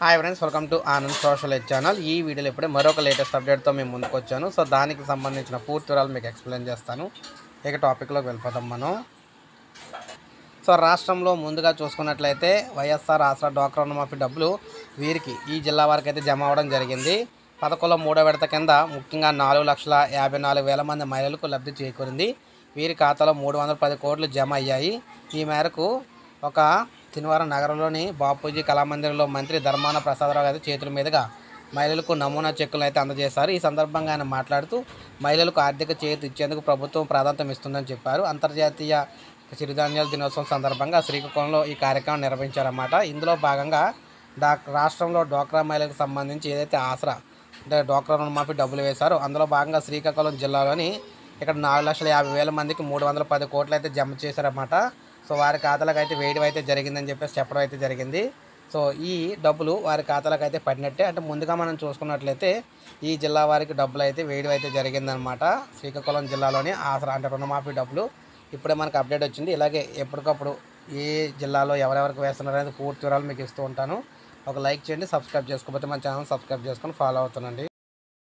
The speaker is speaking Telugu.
hi friends welcome to Anand social ed channel ఈ వీడియోలో ఇప్పుడే మరొక లేటెస్ట్ అప్డేట్తో మేము ముందుకు వచ్చాను సో దానికి సంబంధించిన పూర్తి వివరాలు మీకు ఎక్స్ప్లెయిన్ చేస్తాను ఇక టాపిక్లోకి వెళ్ళిపోతాం మనం సో రాష్ట్రంలో ముందుగా చూసుకున్నట్లయితే వైఎస్ఆర్ ఆసరా డ్వాక్రా రుణమాఫీ డబ్బులు వీరికి ఈ జిల్లా వారికి అయితే జమ అవ్వడం జరిగింది పథకంలో మూడో విడత కింద ముఖ్యంగా నాలుగు లక్షల యాభై నాలుగు వేల మంది మహిళలకు లబ్ధి చేకూరింది వీరి ఖాతాలో మూడు వందల పది కోట్లు జమ అయ్యాయి ఈ మేరకు ఒక శనివారం నగరంలోని బాపూజీ కళామందిరంలో మంత్రి ధర్మాన ప్రసాదరావు గారి చేతుల మీదుగా మహిళలకు నమూనా చెక్కులను అయితే అందజేశారు ఈ సందర్భంగా ఆయన మాట్లాడుతూ మహిళలకు ఆర్థిక చేతి ఇచ్చేందుకు ప్రభుత్వం ప్రాధాన్యత ఇస్తుందని చెప్పారు అంతర్జాతీయ చిరుధాన్యాల దినోత్సవం సందర్భంగా శ్రీకాకుళంలో ఈ కార్యక్రమం నిర్వహించారన్నమాట ఇందులో భాగంగా డా రాష్ట్రంలో డోక్రా మహిళలకు సంబంధించి ఏదైతే ఆసరా అంటే డోక్రా రుణమాఫీ డబ్బులు వేశారో అందులో భాగంగా శ్రీకాకుళం జిల్లాలోని ఇక్కడ నాలుగు లక్షల యాభై వేల మందికి మూడు వందల పది కోట్లు అయితే జమ చేశారన్నమాట సో వారి ఖాతాలకు అయితే వేయడం అయితే జరిగిందని చెప్పేసి చెప్పడం అయితే జరిగింది సో ఈ డబ్బులు వారి ఖాతాలకు అయితే పడినట్టే అంటే ముందుగా మనం చూసుకున్నట్లయితే ఈ జిల్లా వారికి డబ్బులు అయితే వేయడం అయితే జరిగిందనమాట శ్రీకాకుళం జిల్లాలోని ఆసరా అంటే రుణమాఫీ డబ్బులు ఇప్పుడే మనకు అప్డేట్ వచ్చింది ఇలాగే ఎప్పటికప్పుడు ఏ జిల్లాలో ఎవరెవరికి వేస్తున్నారు అనేది పూర్తి వివరాలు మీకు ఇస్తూ ఉంటాను ఒక లైక్ చేయండి సబ్స్క్రైబ్ చేసుకోకపోతే మన ఛానల్ సబ్స్క్రైబ్ చేసుకొని ఫాలో అవుతానండి